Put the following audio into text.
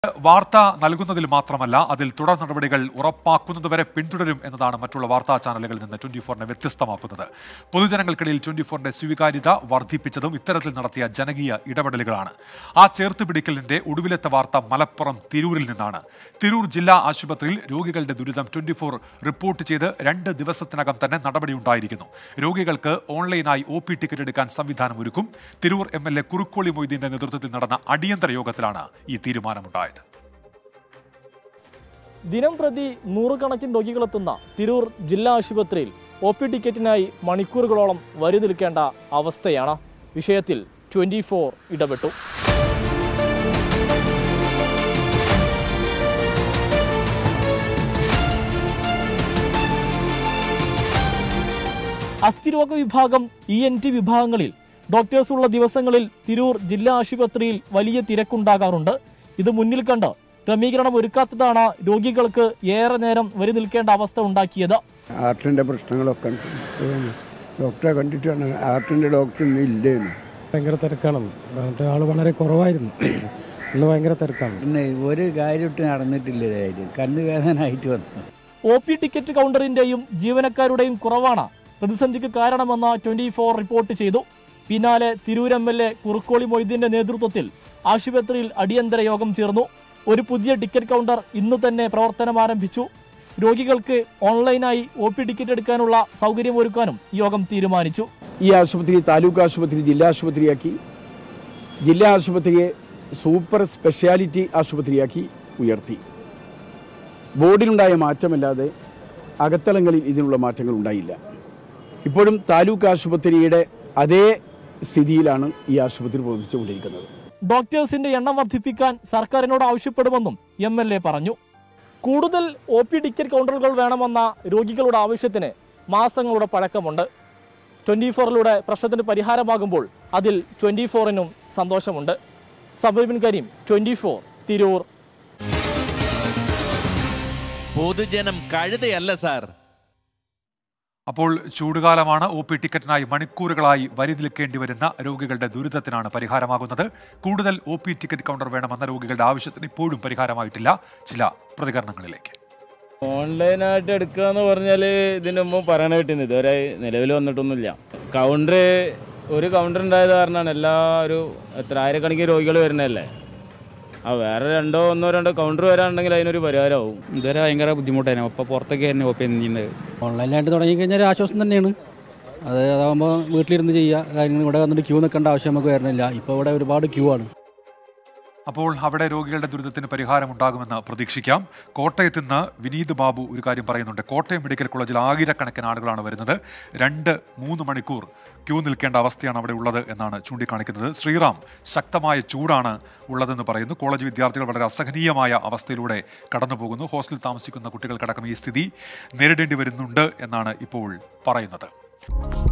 വാർത്ത നൽകുന്നതിൽ മാത്രമല്ല അതിൽ തുടർ നടപടികൾ ഉറപ്പാക്കുന്നതുവരെ പിന്തുടരും എന്നതാണ് മറ്റുള്ള വാർത്താ ചാനലുകളിൽ നിന്ന് ട്വന്റി ഫോറിനെ വ്യത്യസ്തമാക്കുന്നത് പൊതുജനങ്ങൾക്കിടയിൽ ട്വന്റി ഫോറിന്റെ സ്വീകാര്യത വർദ്ധിപ്പിച്ചതും ഇത്തരത്തിൽ നടത്തിയ ജനകീയ ഇടപെടലുകളാണ് ആ ചേർത്തുപിടിക്കലിന്റെ ഒടുവിലത്തെ വാർത്ത മലപ്പുറം തിരൂരിൽ നിന്നാണ് തിരൂർ ജില്ലാ ആശുപത്രിയിൽ രോഗികളുടെ ദുരിതം ട്വന്റി ഫോർ റിപ്പോർട്ട് ചെയ്ത് രണ്ട് ദിവസത്തിനകം തന്നെ നടപടിയുണ്ടായിരിക്കുന്നു രോഗികൾക്ക് ഓൺലൈനായി ഒ പി ടിക്കറ്റ് എടുക്കാൻ സംവിധാനം ഒരുക്കും Tirur M L A Kurukkoli മൊയ്തീന്റെ നേതൃത്വത്തിൽ നടന്ന അടിയന്തര യോഗത്തിലാണ് ഈ തീരുമാനമുണ്ടായത് ദിനം പ്രതി നൂറുകണക്കിന് രോഗികളെത്തുന്ന തിരൂർ ജില്ലാ ആശുപത്രിയിൽ ഒ പി ടിക്കറ്റിനായി മണിക്കൂറുകളോളം വരി നിൽക്കേണ്ട അവസ്ഥയാണ് വിഷയത്തിൽ ട്വന്റി ഫോർ ഇടപെട്ടു അസ്ഥിരോഗ വിഭാഗം ഇ എൻ ടി വിഭാഗങ്ങളിൽ ഡോക്ടേഴ്സ് ഉള്ള ദിവസങ്ങളിൽ തിരൂർ ജില്ലാ ആശുപത്രിയിൽ വലിയ തിരക്കുണ്ടാകാറുണ്ട് ഇത് മുന്നിൽ കണ്ട് ക്രമീകരണം ഒരുക്കാത്തതാണ് രോഗികൾക്ക് ഏറെ നേരം വരി നിൽക്കേണ്ട അവസ്ഥ ഉണ്ടാക്കിയത് ഹാർട്ടിൻ്റെ പ്രശ്നങ്ങളൊക്കെ ഉണ്ട് ഉം. ഡോക്ടറെ കണ്ടിട്ടാണ് ഹാർട്ടിൻ്റെ ഡോക്ടർ ഇന്ന് ഇല്ലേന്ന് ഭയങ്കര തിരക്കാണ് മറ്റേ ആൾ വളരെ കുറവായിരുന്നു ഇന്ന് ഭയങ്കര തിരക്കാണ് പിന്നെ ഒരു കാര്യമായിട്ട് നടന്നിട്ടില്ല കാര്യം കണ്ണുവേദനായിട്ട് വന്നു ഒ പി ടിക്കറ്റ് കൗണ്ടറിന്റെയും ജീവനക്കാരുടെയും കുറവാണ് പ്രതിസന്ധിക്ക് കാരണമെന്ന് ട്വന്റി ഫോർ റിപ്പോർട്ട് ചെയ്തു പിന്നാലെ Tirur M L A Kurukkoli മൊയ്തീന്റെ നേതൃത്വത്തിൽ ആശുപത്രിയിൽ അടിയന്തര യോഗം ചേർന്നു ഒരു പുതിയ ടിക്കറ്റ് കൗണ്ടർ ഇന്ന് തന്നെ പ്രവർത്തനം ആരംഭിച്ചു രോഗികൾക്ക് ഓൺലൈനായി ഒ പി ടിക്കറ്റ് എടുക്കാനുള്ള സൗകര്യമൊരുക്കാനും യോഗം തീരുമാനിച്ചു ഈ ആശുപത്രി താലൂക്ക് ആശുപത്രി ജില്ലാ ആശുപത്രിയാക്കി ജില്ലാ ആശുപത്രിയെ സൂപ്പർ സ്പെഷ്യാലിറ്റി ആശുപത്രിയാക്കി ഉയർത്തി ബോർഡിലുണ്ടായ മാറ്റമല്ലാതെ അകത്തളങ്ങളിൽ ഇതിനുള്ള മാറ്റങ്ങൾ ഉണ്ടായില്ല ഇപ്പോഴും താലൂക്ക് ആശുപത്രിയുടെ അതേ സ്ഥിതിയിലാണ് ഈ ആശുപത്രി പ്രവർത്തിച്ചുകൊണ്ടിരിക്കുന്നത് ഡോക്ടേഴ്സിന്റെ എണ്ണം വർദ്ധിപ്പിക്കാൻ സർക്കാരിനോട് ആവശ്യപ്പെടുമെന്നും എം എൽ എ പറഞ്ഞു കൂടുതൽ ഒ പി ടിക്കറ്റ് കൗണ്ടറുകൾ വേണമെന്ന രോഗികളുടെ ആവശ്യത്തിന് മാസങ്ങളുടെ പഴക്കമുണ്ട് ട്വന്റി ഫോറിലൂടെ പ്രശ്നത്തിന് പരിഹാരമാകുമ്പോൾ അതിൽ ട്വന്റി ഫോറിനും സന്തോഷമുണ്ട് സബീബിൻ കരീം ട്വന്റി ഫോർ തിരൂർ പൊതുജനം കഴുതയല്ല സാർ അപ്പോൾ ചൂടുകാലമാണ് ഒ പി ടിക്കറ്റിനായി മണിക്കൂറുകളായി വരി നിൽക്കേണ്ടി വരുന്ന രോഗികളുടെ ദുരിതത്തിനാണ് പരിഹാരമാകുന്നത് കൂടുതൽ ഒ പി ടിക്കറ്റ് കൗണ്ടർ വേണമെന്ന രോഗികളുടെ ആവശ്യത്തിന് ഇപ്പോഴും പരിഹാരമായിട്ടില്ല ചില പ്രതികരണങ്ങളിലേക്ക് ഓൺലൈനായിട്ട് എടുക്കുക എന്ന് പറഞ്ഞാൽ ഇതിന് മുമ്പ് പറയാൻ കിട്ടുന്നത് ഇതുവരെ നിലവിൽ വന്നിട്ടൊന്നുമില്ല കൗണ്ടർ ഒരു കൗണ്ടർ ഉണ്ടായത് കാരണമാണ് എല്ലാ ഒരു എത്ര ആയിരക്കണക്കിന് രോഗികൾ വരുന്നതല്ലേ ആ വേറെ രണ്ടോ ഒന്നോ രണ്ടോ കൗണ്ടർ വരാനുണ്ടെങ്കിൽ അതിനൊരു പരിഹാരമാവും ഇതുവരെ ഭയങ്കര ബുദ്ധിമുട്ടായിരുന്നു അപ്പോൾ പുറത്തൊക്കെ ആയിരുന്നു ഒപ്പം ചെയ്യുന്നത് ഓൺലൈനായിട്ട് തുടങ്ങി കഴിഞ്ഞാൽ ഒരു ആശ്വാസം തന്നെയാണ് അത് അതാകുമ്പോൾ വീട്ടിലിരുന്ന് ചെയ്യുക കാര്യങ്ങൾ ഇവിടെ വന്നിട്ട് ക്യൂ നിൽക്കേണ്ട ആവശ്യം നമുക്ക് വരുന്നില്ല ഇപ്പോൾ ഇവിടെ ഒരുപാട് ക്യൂ ആണ് അപ്പോൾ അവിടെ രോഗികളുടെ ദുരിതത്തിന് പരിഹാരമുണ്ടാകുമെന്ന് പ്രതീക്ഷിക്കാം കോട്ടയത്ത് നിന്ന് വിനീത് ബാബു ഒരു കാര്യം പറയുന്നുണ്ട് കോട്ടയം മെഡിക്കൽ കോളേജിൽ ആയിരക്കണക്കിന് ആളുകളാണ് വരുന്നത് രണ്ട് മൂന്ന് മണിക്കൂർ ക്യൂ നിൽക്കേണ്ട അവസ്ഥയാണ് അവിടെ ഉള്ളത് എന്നാണ് ചൂണ്ടിക്കാണിക്കുന്നത് ശ്രീറാം ശക്തമായ ചൂടാണ് ഉള്ളതെന്ന് പറയുന്നു കോളേജ് വിദ്യാർത്ഥികൾ വളരെ അസഹനീയമായ അവസ്ഥയിലൂടെ കടന്നു പോകുന്നു ഹോസ്റ്റലിൽ താമസിക്കുന്ന കുട്ടികൾക്കടക്കം ഈ സ്ഥിതി നേരിടേണ്ടി വരുന്നുണ്ട് എന്നാണ് ഇപ്പോൾ പറയുന്നത്